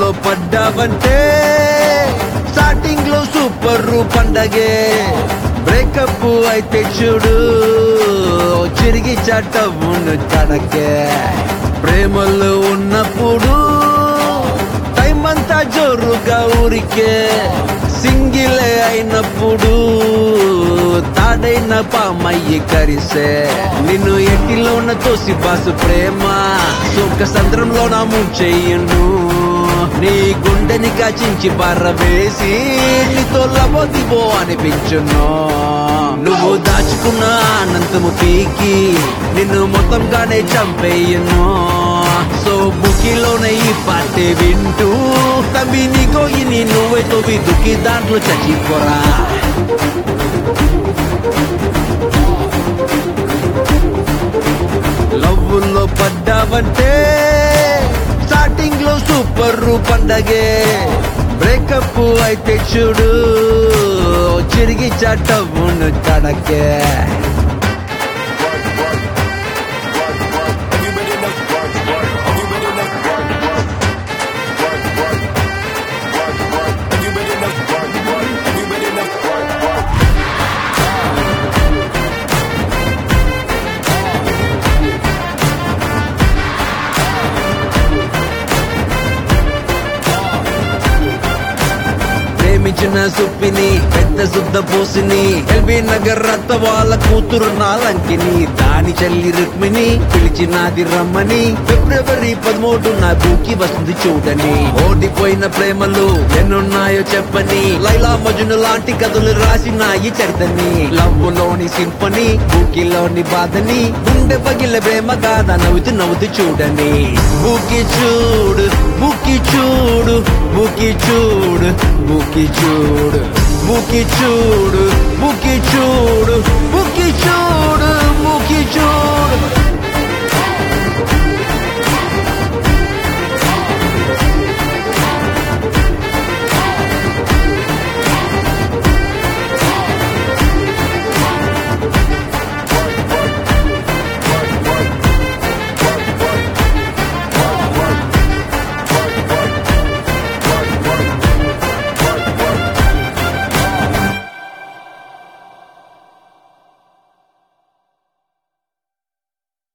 లో పడ్డావంటే స్టార్టింగ్ లో సూపర్ పండగే బ్రేకప్ అయితే చూడు చిరిగి చట్టవును తడకే ప్రేమలో ఉన్నప్పుడు టైం అంతా జోరుగా ఊరికే సింగిల్ అయినప్పుడు తాడైన పామయ్యి కరిసే నిన్ను ఎట్టిలోన తోసి బాసు ప్రేమ సుఖ సంద్రంలోన ముంచెయ్యను నీ గుండెని కాచించి వేసి నీతో లబోదిబో అనిపించును నువ్వు దాచుకున్న అనంతము పీకి నిన్ను మొత్తంగానే చంపేయను సో బుకిలోనే ఈ పాటే వింటూ తమ్మి నీకో ఇని నువ్వే తోవి దుక్కి దాంట్లో చచ్చిపోరా లవ్వుల్లో పడ్డావంటే స్టార్టింగ్ లో సూపర్ పండగే బ్రేకప్ అయితే చూడు చిరిగి చట్టవును తడకే Everybody know, everybody know, everybody know, everybody know. ప్రేమించిన సుప్పిని పెద్ద శుద్ధ పోసిని ఎల్బీ నగర్ రత్త వాళ్ళ కూతురు నాలంకిని దాని చెల్లి రుక్మిణి పిలిచినాది రమ్మని ఫిబ్రవరి పదమూడు నా దూకి వస్తుంది చూడని ఓడిపోయిన ప్రేమలు ఎన్నున్నాయో చెప్పని లైలా మజును లాంటి కథలు రాసినాయి చరితని లవ్వులోని సింపని బూకిలోని బాధని గుండె పగిల ప్రేమ కాదా నవ్వుతూ నవ్వుతూ చూడని బూకి చూడు బుకి చూడు బుకి చూడు బుకి చూడు బుకి చూడు బుకి చూడు బుకి చూడు